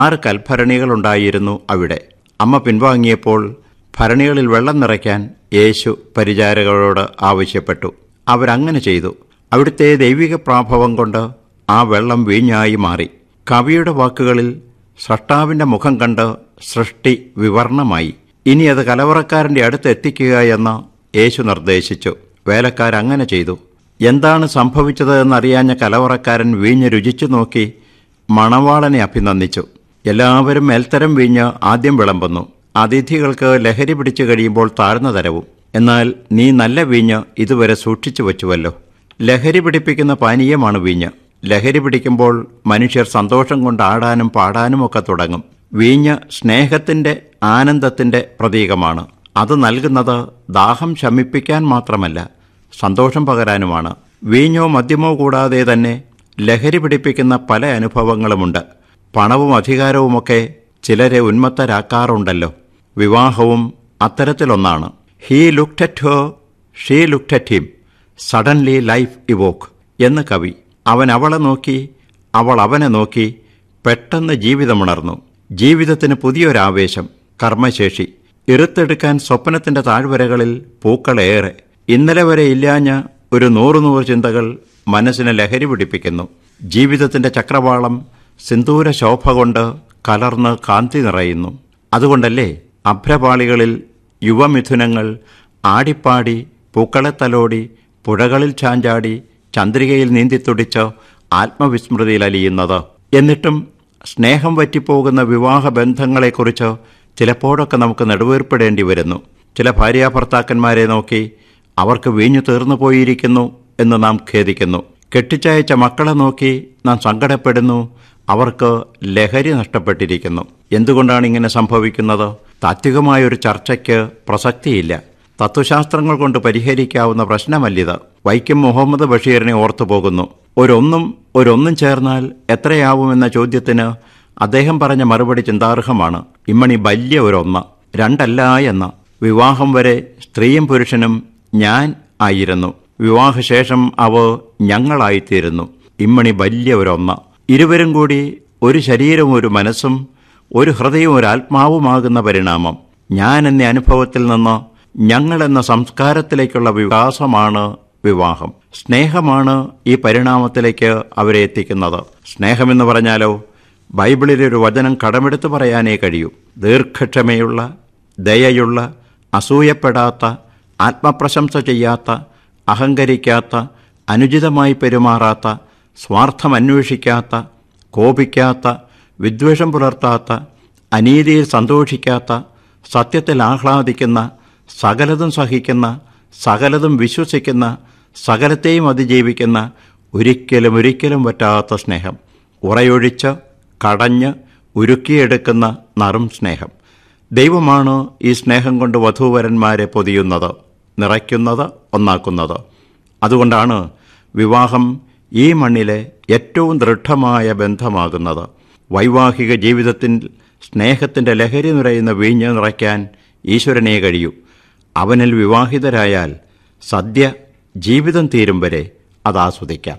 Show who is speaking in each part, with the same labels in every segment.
Speaker 1: ആറ് കൽഭരണികളുണ്ടായിരുന്നു അവിടെ അമ്മ പിൻവാങ്ങിയപ്പോൾ ഭരണികളിൽ വെള്ളം നിറയ്ക്കാൻ യേശു പരിചാരകരോട് ആവശ്യപ്പെട്ടു അവരങ്ങനെ ചെയ്തു അവിടുത്തെ ദൈവിക പ്രാഭവം കൊണ്ട് ആ വെള്ളം വീഞ്ഞായി മാറി കവിയുടെ വാക്കുകളിൽ സ്രഷ്ടാവിന്റെ മുഖം കണ്ട് സൃഷ്ടി വിവർണമായി ഇനി അത് കലവറക്കാരന്റെ അടുത്ത് എത്തിക്കുക എന്ന് യേശു നിർദ്ദേശിച്ചു വേലക്കാരങ്ങനെ ചെയ്തു എന്താണ് സംഭവിച്ചത് എന്നറിയാഞ്ഞ കലവറക്കാരൻ വീഞ്ഞ് രുചിച്ചു നോക്കി മണവാളനെ അഭിനന്ദിച്ചു എല്ലാവരും മേൽത്തരം വീഞ്ഞ് ആദ്യം വിളമ്പുന്നു അതിഥികൾക്ക് ലഹരി പിടിച്ചു കഴിയുമ്പോൾ താഴ്ന്ന തരവും എന്നാൽ നീ നല്ല വീഞ്ഞ് ഇതുവരെ സൂക്ഷിച്ചു വച്ചുവല്ലോ ലഹരി പിടിപ്പിക്കുന്ന പാനീയമാണ് വീഞ്ഞ് ലഹരി പിടിക്കുമ്പോൾ മനുഷ്യർ സന്തോഷം കൊണ്ട് ആടാനും പാടാനും ഒക്കെ തുടങ്ങും വീഞ്ഞ് സ്നേഹത്തിന്റെ ആനന്ദത്തിന്റെ പ്രതീകമാണ് അത് നൽകുന്നത് ദാഹം ശമിപ്പിക്കാൻ മാത്രമല്ല സന്തോഷം പകരാനുമാണ് വീഞ്ഞോ മദ്യമോ കൂടാതെ തന്നെ ലഹരി പിടിപ്പിക്കുന്ന പല അനുഭവങ്ങളുമുണ്ട് പണവും അധികാരവുമൊക്കെ ചിലരെ ഉന്മത്തരാക്കാറുണ്ടല്ലോ വിവാഹവും അത്തരത്തിലൊന്നാണ് he looked at her she looked at him suddenly life evoke എന്ന് കവി അവൻ അവളെ നോക്കി അവൾ അവനെ നോക്കി പെട്ടെന്ന് ജീവിതമുണർന്നു ജീവിതത്തിന് പുതിയൊരാവേശം കർമ്മശേഷി ഇറുത്തെടുക്കാൻ സ്വപ്നത്തിന്റെ താഴ്വരകളിൽ പൂക്കളേറെ ഇന്നലെ വരെ ഇല്ലാഞ്ഞ ഒരു നൂറ് നൂറ് ചിന്തകൾ മനസ്സിനെ ലഹരി പിടിപ്പിക്കുന്നു ജീവിതത്തിന്റെ ചക്രവാളം സിന്ദൂര ശോഭ കൊണ്ട് കലർന്ന് കാന്തി നിറയുന്നു അതുകൊണ്ടല്ലേ അഭ്രപാളികളിൽ യുവമിഥുനങ്ങൾ ആടിപ്പാടി പൂക്കളെ തലോടി പുഴകളിൽ ചാഞ്ചാടി ചന്ദ്രികയിൽ നീന്തിത്തുടിച്ച് ആത്മവിസ്മൃതിയിൽ അലിയുന്നത് എന്നിട്ടും സ്നേഹം വറ്റിപ്പോകുന്ന വിവാഹ ബന്ധങ്ങളെക്കുറിച്ച് ചിലപ്പോഴൊക്കെ നമുക്ക് നെടുവേർപ്പെടേണ്ടി വരുന്നു ചില ഭാര്യാഭർത്താക്കന്മാരെ നോക്കി അവർക്ക് വീഞ്ഞു തീർന്നു പോയിരിക്കുന്നു എന്ന് നാം ഖേദിക്കുന്നു കെട്ടിച്ചയച്ച മക്കളെ നോക്കി നാം സങ്കടപ്പെടുന്നു അവർക്ക് ലഹരി നഷ്ടപ്പെട്ടിരിക്കുന്നു എന്തുകൊണ്ടാണ് ഇങ്ങനെ സംഭവിക്കുന്നത് താത്വികമായൊരു ചർച്ചയ്ക്ക് പ്രസക്തിയില്ല തത്വശാസ്ത്രങ്ങൾ കൊണ്ട് പരിഹരിക്കാവുന്ന പ്രശ്നമല്ലിത് വൈക്കം മുഹമ്മദ് ബഷീറിനെ ഓർത്തു പോകുന്നു ഒരൊന്നും ഒരൊന്നും ചേർന്നാൽ എത്രയാവുമെന്ന ചോദ്യത്തിന് അദ്ദേഹം പറഞ്ഞ മറുപടി ചിന്താർഹമാണ് ഇമ്മണി വലിയ ഒരൊന്ന് രണ്ടല്ല എന്ന വിവാഹം വരെ സ്ത്രീയും പുരുഷനും ഞാൻ ആയിരുന്നു വിവാഹശേഷം അവ ഞങ്ങളായിത്തീരുന്നു ഇമ്മണി വലിയ ഒരൊന്ന് ഇരുവരും കൂടി ഒരു ശരീരവും ഒരു മനസ്സും ഒരു ഹൃദയവും ഒരു ആത്മാവുമാകുന്ന പരിണാമം ഞാൻ എന്ന അനുഭവത്തിൽ നിന്ന് ഞങ്ങൾ എന്ന സംസ്കാരത്തിലേക്കുള്ള വികാസമാണ് വിവാഹം സ്നേഹമാണ് ഈ പരിണാമത്തിലേക്ക് അവരെ എത്തിക്കുന്നത് സ്നേഹമെന്ന് പറഞ്ഞാലോ ബൈബിളിലെ ഒരു വചനം കടമെടുത്ത് പറയാനേ കഴിയൂ ദീർഘക്ഷമയുള്ള ദയയുള്ള അസൂയപ്പെടാത്ത ആത്മപ്രശംസ ചെയ്യാത്ത അഹങ്കരിക്കാത്ത അനുചിതമായി പെരുമാറാത്ത സ്വാർത്ഥം അന്വേഷിക്കാത്ത കോപിക്കാത്ത വിദ്വേഷം പുലർത്താത്ത അനീതിയിൽ സന്തോഷിക്കാത്ത സത്യത്തിൽ ആഹ്ലാദിക്കുന്ന സകലതും സഹിക്കുന്ന സകലതും വിശ്വസിക്കുന്ന സകലത്തെയും അതിജീവിക്കുന്ന ഒരിക്കലും ഒരിക്കലും പറ്റാത്ത സ്നേഹം ഉറയൊഴിച്ച് കടഞ്ഞ് ഉരുക്കിയെടുക്കുന്ന നറും സ്നേഹം ദൈവമാണ് ഈ സ്നേഹം കൊണ്ട് വധൂവരന്മാരെ പൊതിയുന്നത് നിറയ്ക്കുന്നത് ഒന്നാക്കുന്നത് അതുകൊണ്ടാണ് വിവാഹം ഈ മണ്ണിലെ ഏറ്റവും ദൃഢമായ ബന്ധമാകുന്നത് വൈവാഹിക ജീവിതത്തിൽ സ്നേഹത്തിൻ്റെ ലഹരി നിറയുന്ന വീഞ്ഞ് നിറയ്ക്കാൻ ഈശ്വരനെ കഴിയൂ അവനിൽ വിവാഹിതരായാൽ സദ്യ ജീവിതം തീരും വരെ അത് ആസ്വദിക്കാം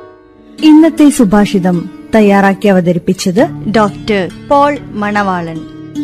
Speaker 2: ഇന്നത്തെ സുഭാഷിതം തയ്യാറാക്കി അവതരിപ്പിച്ചത്
Speaker 3: ഡോക്ടർ പോൾ മണവാളൻ